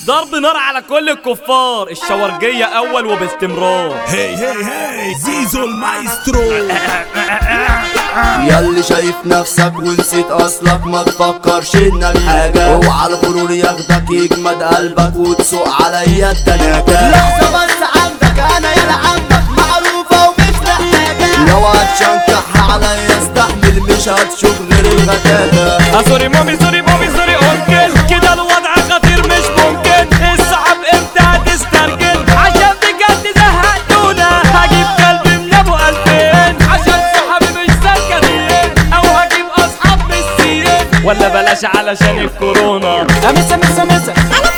ضرب نار على كل الكفار الشورجية أول وباستمرار هي هي هي زيزو المايسترو ياللي شايف نفسك ونسيت اصلك ما تفكرش انك حاجة اوعى الغرور ياخدك يجمد قلبك وتسوق عليا التناكة لحظة بس عندك انا يا عمك معروفة ومش محتاجة لو هتشنكح عليا استحمل مش هتشوف غير الغتاتة آه سوري مامي سوري مامي سوري أنكل كده الوضع خطير مش ممكن الصعب امتى هتسترجل عشان بجد زهقتونا هجيب كلب من ابو قلبين عشان صحابي مش سكرين او هجيب اصحاب مش سيئين ولا بلاش علشان الكورونا مسا مسا مسا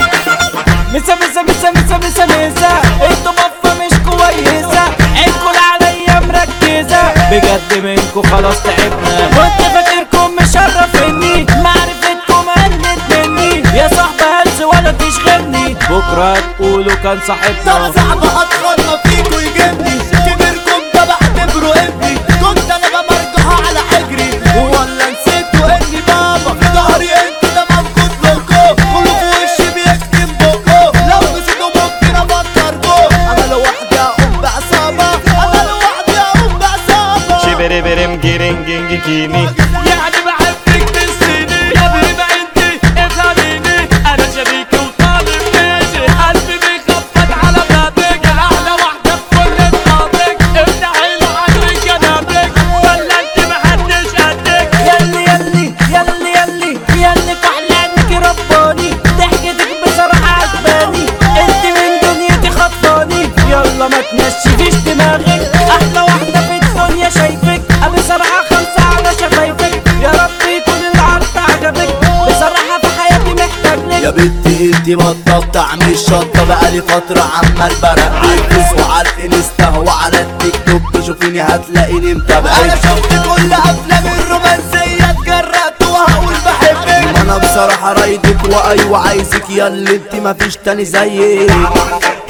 مسا مسا مسا مسا مسا مسا انتوا مفة مش كويسة عينكوا عليا مركزة بجد منكوا خلاص تعبنا كنت فاكركم مشرفيني معرفتكم قلت مني يا صاحبي هلس ولا تشغلني بكرة تقولوا كان ده صاحبنا انا صعب اتخطى فيكوا يجيبني كبركم ده بعتبره ابني كنت انا بمرجح على حجري ولا نسيتوا اني بابا في ظهري انت ده موجود لكم كله في وشي بيكتم بكم لو نسيتوا ممكن افكركم انا لوحدي اقوم بعصابة انا لوحدي اقوم بعصابة شبري برم جيرين جينجي كيني يعني بحبك من سنين يا بيبا انتي افهميني انا شريكي وطالب نيجي قلبي بيخبط على بابك احلى واحدة في كل اصحابك افتحي له عقلك جنابك ولا انت محدش قدك يلي يلي يلي يلي يلي كحلانك رباني ضحكتك بصراحة عجباني انت من دنيتي خطفاني يلا ما تنشفيش دماغك احلى واحدة في الدنيا شايفك بصراحة خمسة على شفايفك يا رب يكون العرض عجبك بصراحة في حياتي محتاج يا لك بنتي انتي بطلت تعمل شطة بقالي فترة عمال برق عالفيس وعلى الانستا وعلى التيك توك تشوفيني هتلاقيني انا متابعك شفت كل افلام الرومانسية اتجرأت وهقول بحبك ما انا بصراحة رايدك وايوه عايزك يا اللي انتي مفيش تاني زيك